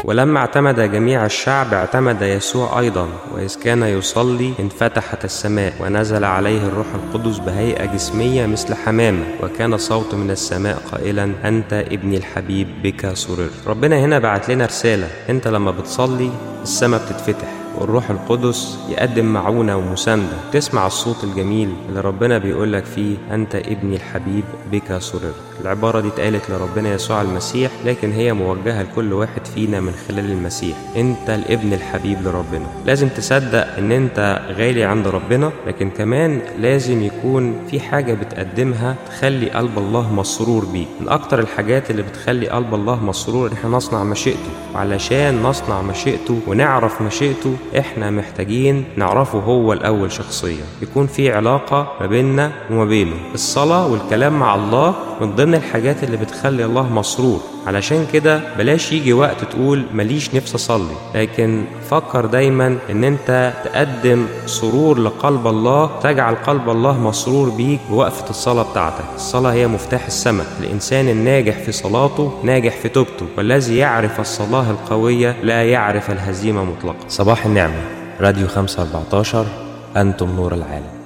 ولما اعتمد جميع الشعب اعتمد يسوع أيضا وإذ كان يصلي انفتحت السماء ونزل عليه الروح القدس بهيئة جسمية مثل حمامة وكان صوت من السماء قائلا أنت ابني الحبيب بك سررت ربنا هنا بعت لنا رسالة أنت لما بتصلي السماء بتتفتح والروح القدس يقدم معونة ومساندة تسمع الصوت الجميل اللي ربنا بيقول لك فيه أنت ابني الحبيب بك سررت العبارة دي اتقالت لربنا يسوع المسيح لكن هي موجهة لكل واحد فينا من خلال المسيح أنت الابن الحبيب لربنا لازم تصدق أن أنت غالي عند ربنا لكن كمان لازم يكون في حاجة بتقدمها تخلي قلب الله مسرور بيك من أكتر الحاجات اللي بتخلي قلب الله مسرور إن احنا نصنع مشيئته وعلشان نصنع مشيئته ونعرف مشيئته احنا محتاجين نعرفه هو الأول شخصيا يكون في علاقة ما بيننا وما بينه الصلاة والكلام مع الله من ضمن الحاجات اللي بتخلي الله مسرور علشان كده بلاش يجي وقت تقول ماليش نفس اصلي لكن فكر دايما ان انت تقدم سرور لقلب الله تجعل قلب الله مسرور بيك بوقفة الصلاة بتاعتك الصلاة هي مفتاح السماء الانسان الناجح في صلاته ناجح في توبته والذي يعرف الصلاة القوية لا يعرف الهزيمة مطلقا صباح النعمة راديو 514 أنتم نور العالم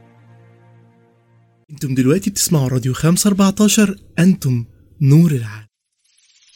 انتم دلوقتي بتسمعوا راديو 514 انتم نور العالم